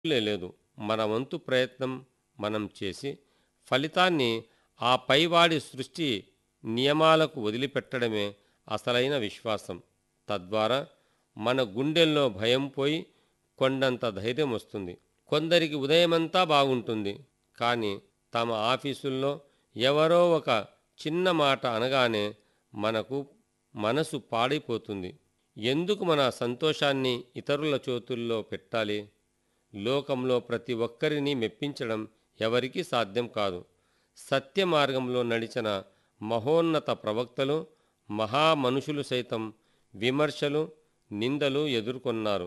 లేదు మన వంతు ప్రయత్నం మనం చేసి ఫలితాన్ని ఆ పైవాడి సృష్టి నియమాలకు వదిలిపెట్టడమే అసలైన విశ్వాసం తద్వారా మన గుండెల్లో భయం పోయి కొండంత ధైర్యం వస్తుంది కొందరికి ఉదయమంతా బాగుంటుంది కానీ తమ ఆఫీసుల్లో ఎవరో ఒక చిన్న మాట అనగానే మనకు మనసు పాడైపోతుంది ఎందుకు మన సంతోషాన్ని ఇతరుల చేతుల్లో పెట్టాలి లోకంలో ప్రతి ఒక్కరిని మెప్పించడం ఎవరికీ సాధ్యం కాదు సత్య మార్గంలో నడిచిన మహోన్నత ప్రవక్తలు మహామనుషులు సైతం విమర్శలు నిందలు ఎదుర్కొన్నారు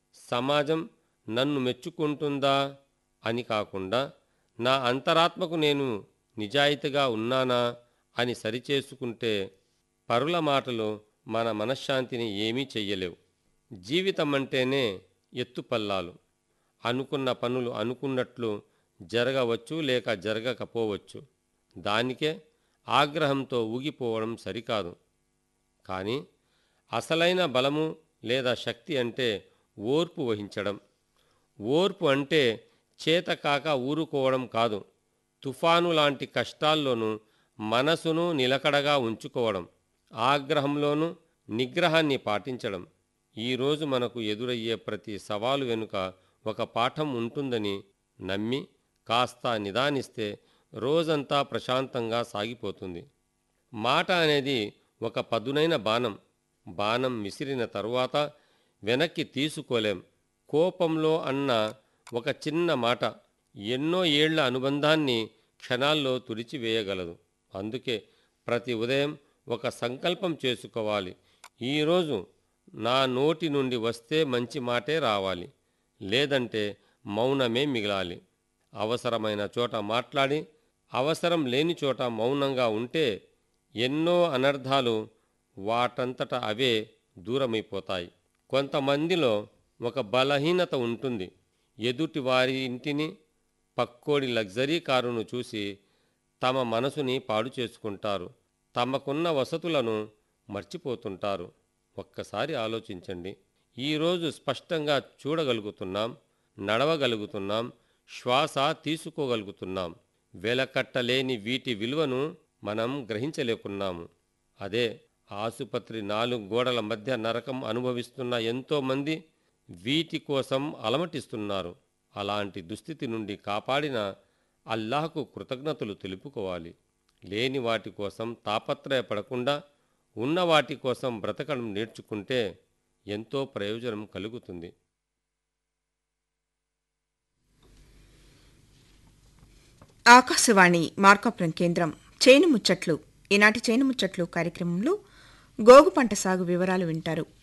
సమాజం నన్ను మెచ్చుకుంటుందా అని కాకుండా నా అంతరాత్మకు నేను నిజాయితీగా ఉన్నానా అని సరిచేసుకుంటే పరుల మాటలు మన మనశ్శాంతిని ఏమీ చెయ్యలేవు జీవితం అంటేనే ఎత్తుపల్లాలు అనుకున్న పనులు అనుకున్నట్లు జరగవచ్చు లేక జరగకపోవచ్చు దానికే ఆగ్రహంతో ఊగిపోవడం సరికాదు కానీ అసలైన బలము లేదా శక్తి అంటే ఓర్పు వహించడం ఓర్పు అంటే చేతకాక ఊరుకోవడం కాదు తుఫాను లాంటి కష్టాల్లోనూ మనసును నిలకడగా ఉంచుకోవడం ఆగ్రహంలోనూ నిగ్రహాన్ని పాటించడం ఈరోజు మనకు ఎదురయ్యే ప్రతి సవాలు వెనుక ఒక పాఠం ఉంటుందని నమ్మి కాస్త నిదానిస్తే రోజంతా ప్రశాంతంగా సాగిపోతుంది మాట అనేది ఒక పదునైన బాణం బాణం విసిరిన తరువాత వెనక్కి తీసుకోలేం కోపంలో అన్న ఒక చిన్న మాట ఎన్నో ఏళ్ల అనుబంధాన్ని క్షణాల్లో తుడిచివేయగలదు అందుకే ప్రతి ఉదయం ఒక సంకల్పం చేసుకోవాలి ఈరోజు నా నోటి నుండి వస్తే మంచి మాటే రావాలి లేదంటే మౌనమే మిగలాలి అవసరమైన చోట మాట్లాడి అవసరం లేని చోట మౌనంగా ఉంటే ఎన్నో అనర్థాలు వాటంతట అవే దూరమైపోతాయి కొంతమందిలో ఒక బలహీనత ఉంటుంది ఎదుటి వారి ఇంటిని పక్కోడి లగ్జరీ కారును చూసి తమ మనసుని పాడు చేసుకుంటారు తమకున్న వసతులను మర్చిపోతుంటారు ఒక్కసారి ఆలోచించండి ఈరోజు స్పష్టంగా చూడగలుగుతున్నాం నడవగలుగుతున్నాం శ్వాస తీసుకోగలుగుతున్నాం వెలకట్టలేని వీటి విలువను మనం గ్రహించలేకున్నాము అదే ఆసుపత్రి నాలుగు గోడల మధ్య నరకం అనుభవిస్తున్న ఎంతోమంది వీటి కోసం అలమటిస్తున్నారు అలాంటి దుస్థితి నుండి కాపాడిన అల్లాహకు కృతజ్ఞతలు తెలుపుకోవాలి లేని వాటి కోసం తాపత్రయపడకుండా ఉన్న వాటి కోసం బ్రతకడం నేర్చుకుంటే ఎంతో ప్రయోజనం కలుగుతుంది ఆకాశవాణి మార్కాపురం కేంద్రం చేను ముచ్చట్లు ఈనాటి చేను ముచ్చట్లు కార్యక్రమంలో గోగు పంట సాగు వివరాలు వింటారు